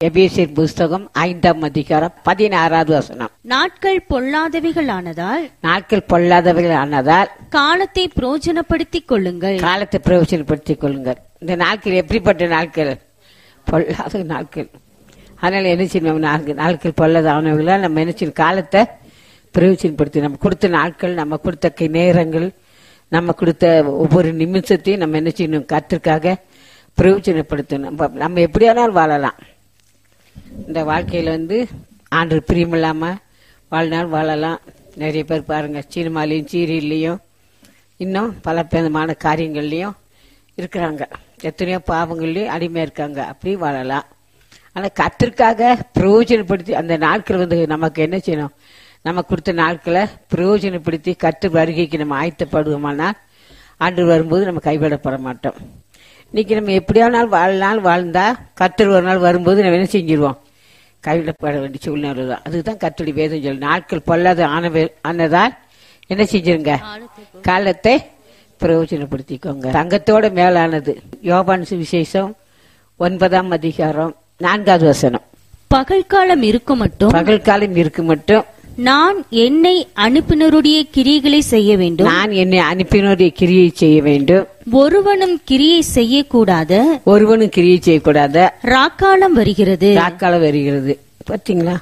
எபேசியர் புஸ்தகம் ஐந்தாம் அதிகாரம் பதினாறாவது வசனம் நாட்கள் பொல்லாதவைகளானதால் நாட்கள் பொல்லாதவைகள் ஆனதால் காலத்தை பிரயோஜனப்படுத்திக் கொள்ளுங்கள் காலத்தை பிரயோஜனப்படுத்திக் கொள்ளுங்கள் இந்த நாட்கள் எப்படிப்பட்ட நாட்கள் பொல்லாத நாட்கள் அதனால என்ன செய்யணும் நாட்கள் நாட்கள் பொல்லாதவர்களால் நம்ம என்ன செய்யணும் காலத்தை பிரயோஜனப்படுத்தி நம்ம கொடுத்த நாட்கள் நம்ம கொடுத்த கை நேரங்கள் நம்ம கொடுத்த ஒவ்வொரு நிமிஷத்தையும் நம்ம என்ன செய்யணும் கத்திற்காக பிரயோஜனப்படுத்தணும் நம்ம- நம்ம எப்படியானாலும் வாழலாம் இந்த வாழ்க்கையில வந்து ஆண்டு பிரியமில்லாம வாழ்நாள் வாழலாம் நிறைய பேர் பாருங்க சினிமாலையும் சீரியல்லையும் இன்னும் பல விதமான காரியங்கள்லையும் இருக்கிறாங்க எத்தனையோ பாவங்கள்லயும் அடிமையா இருக்காங்க அப்படி வாழலாம் ஆனா கத்திற்காக பிரயோஜனப்படுத்தி அந்த நாட்கள் வந்து நமக்கு என்ன செய்யணும் நம்ம கொடுத்த நாட்களை பிரயோஜனப்படுத்தி கத்து வருகைக்கு நம்ம ஆயத்தப்படுவோமானால் ஆண்டு வரும்போது நம்ம கைவிடப்பட மாட்டோம் இன்னைக்கு நம்ம எப்படியானாலும் வாழ்நாள் வாழ்ந்தா கத்தர் ஒரு நாள் வரும்போது நம்ம என்ன செஞ்சிருவோம் கைவிடப்பட வேண்டிய சூழ்நிலை தான் அதுதான் கத்தடி வேதம் சொல்லு நாட்கள் பொல்லாத ஆனவே ஆனதால் என்ன செஞ்சிருங்க காலத்தை பிரயோஜனப்படுத்திக்கோங்க தங்கத்தோட மேலானது யோபான் விசேஷம் ஒன்பதாம் அதிகாரம் நான்காவது வசனம் பகல் காலம் இருக்கும் மட்டும் பகல் காலம் இருக்கு மட்டும் நான் என்னை அனுப்பினருடைய கிரியைகளை செய்ய வேண்டும் நான் என்னை அனுப்பினோடைய கிரியை செய்ய வேண்டும் ஒருவனும் கிரியை செய்யக்கூடாத ஒருவனும் கிரியை செய்யக்கூடாத ராக்காலம் வருகிறது ராக்காலம் வருகிறது பாத்தீங்களா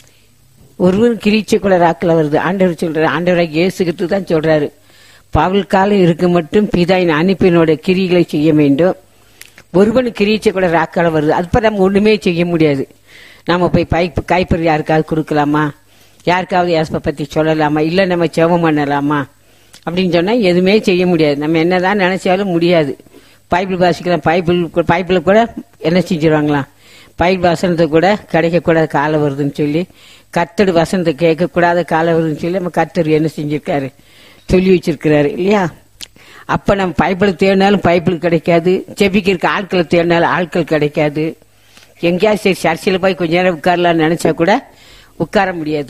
ஒருவன் கிரிச்சை கூட ராக்காலம் வருது ஆண்டவர் சொல்றாரு ஆண்டவராக இயேசுகிட்டு தான் சொல்றாரு பகல் காலம் இருக்க மட்டும் பிதாயின் அனுப்பினோட கிரிகளை செய்ய வேண்டும் ஒருவன் கிரிச்சை கூட ராக்காலம் வருது அது நம்ம ஒண்ணுமே செய்ய முடியாது நாம போய் பைப் கைப்பறி யாருக்காவது கொடுக்கலாமா யாருக்காவது யாசப்பை பத்தி சொல்லலாமா இல்ல நம்ம ஜெபம் பண்ணலாமா அப்படின்னு சொன்னா எதுவுமே செய்ய முடியாது நம்ம என்னதான் நினைச்சாலும் முடியாது பைபிள் வாசிக்கலாம் பைபிள் பைபிள் கூட என்ன செஞ்சிருவாங்களாம் பைபிள் வசனத்தை கூட கிடைக்கக்கூடாத காலம் வருதுன்னு சொல்லி கத்தடு வசனத்தை கேட்கக்கூடாத காலம் வருதுன்னு சொல்லி நம்ம கத்தர் என்ன செஞ்சிருக்காரு சொல்லி வச்சிருக்கிறாரு இல்லையா அப்ப நம்ம பைபிள் தேடினாலும் பைபிள் கிடைக்காது செபிக்கிறதுக்கு ஆட்களை தேடினாலும் ஆட்கள் கிடைக்காது எங்கேயாவது சரி சர்ச்சையில் போய் கொஞ்ச நேரம் உட்காரலாம்னு நினைச்சா கூட உட்கார முடியாது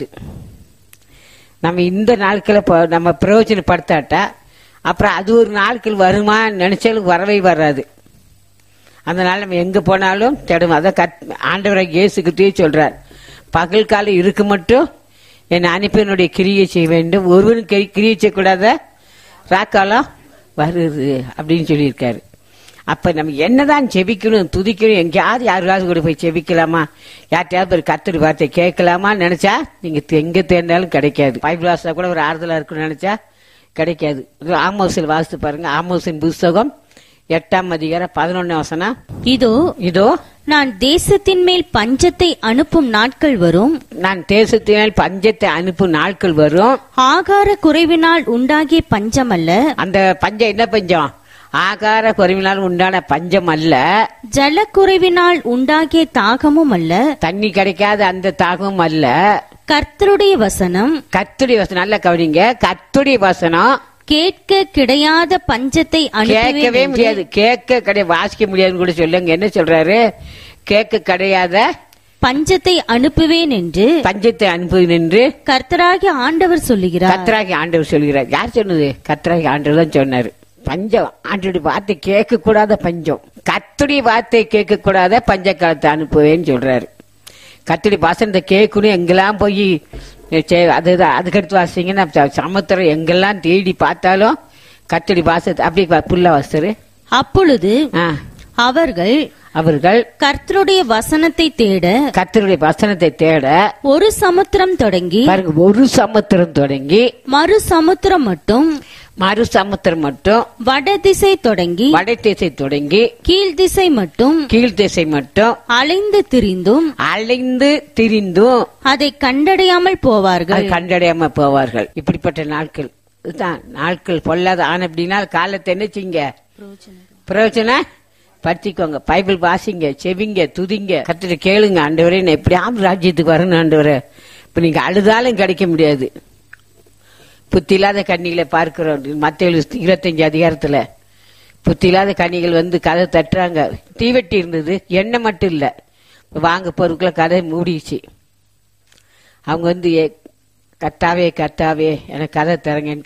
நம்ம இந்த நாட்களை ப- நம்ம பிரயோஜனப்படுத்தாட்டா அப்புறம் அது ஒரு நாட்கள் வருமா நினைச்சாலும் வரவே வராது அதனால நம்ம எங்க போனாலும் தேடும் அதான் கத் ஆண்டவராக இயேசுக்கிட்டே சொல்றார் பகல் காலம் இருக்கு மட்டும் என் அனுப்பினுடைய கிரியை செய்ய வேண்டும் ஒருவரும் கி- கிரியை செய்யக்கூடாத ராக்காலம் வருது அப்படின்னு சொல்லியிருக்காரு அப்ப நம்ம என்னதான் செபிக்கணும் துதிக்கணும் எங்கேயாவது யாருக்காவது கூட போய் செபிக்கலாமா யார்கிட்டயாவது ஒரு கத்தடி வார்த்தை கேட்கலாமா நினைச்சா நீங்க எங்க தேர்ந்தாலும் கிடைக்காது பைபிள் வாசா கூட ஒரு ஆறுதலா இருக்குன்னு நினைச்சா கிடைக்காது இது ஆமோசில் வாசித்து பாருங்க ஆமோசின் புஸ்தகம் எட்டாம் அதிகாரம் பதினொன்னு வசனம் இதோ இதோ நான் தேசத்தின் மேல் பஞ்சத்தை அனுப்பும் நாட்கள் வரும் நான் தேசத்தினால் பஞ்சத்தை அனுப்பும் நாட்கள் வரும் ஆகார குறைவினால் உண்டாகிய பஞ்சம் அல்ல அந்த பஞ்சம் என்ன பஞ்சம் ஆகார குறைவினால் உண்டான பஞ்சம் அல்ல ஜலக்குறைவினால் உண்டாகிய தாகமும் அல்ல தண்ணி கிடைக்காத அந்த தாகம் அல்ல கர்த்தருடைய வசனம் கத்துடைய வசனம் நல்ல கவனிங்க கத்துடைய வசனம் கேட்க கிடையாத பஞ்சத்தை கேட்கவே அனுப்புவேன் என்று முடியாது கேட்க கிடையாது வாசிக்க முடியாதுன்னு கூட சொல்லுங்க என்ன சொல்றாரு கேட்க கிடையாத பஞ்சத்தை அனுப்புவேன் என்று பஞ்சத்தை அனுப்பு நின்று கர்த்தராகிய ஆண்டவர் சொல்லுகிறார் கத்ராகி ஆண்டவர் சொல்கிறார் யார் சொன்னது கத்ராகி ஆண்டவர் தான் சொன்னாரு பஞ்சம் ஆண்டோடைய வார்த்தை கேட்க கூடாத பஞ்சம் கத்துடைய வார்த்தை கேட்க கூடாத பஞ்ச காலத்தை அனுப்புவேன்னு சொல்றாரு கத்துடைய வசனத்தை கேட்கணும் எங்கெல்லாம் போய் சே- அதுதான் அதுக்கடுத்து வாசிங்கன்னா ச- சமுத்திரம் எங்கெல்லாம் தேடி பார்த்தாலும் கத்துடைய வாசத்தை அப்படியே புல்ல வாசரு அப்பொழுது ஆ, அவர்கள் அவர்கள் கர்த்தருடைய வசனத்தை தேட கத்தருடைய வசனத்தை தேட ஒரு சமுத்திரம் தொடங்கி பாருங்க ஒரு சமுத்திரம் தொடங்கி மறு சமுத்திரம் மட்டும் மறு சமுத்திரம் மட்டும் வடதிசை தொடங்கி வடதிசை தொடங்கி கீழ்திசை மட்டும் கீழ்திசை மட்டும் அலைந்து திரிந்தும் அலைந்து திரிந்தும் அதை கண்டடையாமல் போவார்கள் அது கண்டடையாம போவார்கள் இப்படிப்பட்ட நாட்கள் இதுதான் நாட்கள் பொல்லாத ஆன அப்படின்னா காலத்தை என்ன செய்யுங்க பிரயோஜன படுத்திக்கோங்க பைபிள் வாசிங்க செவிங்க துதிங்க கத்துட்டு கேளுங்க ஆண்டவரே நான் எப்படியாவது ராஜ்யத்துக்கு வரணும் ஆண்டவரே இப்ப நீங்க அழுதாலும் கிடைக்க முடியாது புத்தி இல்லாத கண்ணிகளை பார்க்கிறோம் மத்திய இருபத்தஞ்சு அதிகாரத்துல புத்தி இல்லாத கண்ணிகள் வந்து கதை தட்டுறாங்க தீவெட்டி இருந்தது எண்ணெய் மட்டும் இல்ல வாங்க பொருட்களை கதை மூடிச்சு அவங்க வந்து ஏ- கர்த்தாவே கர்த்தாவே எனக்கு கதை தரங்கன்னு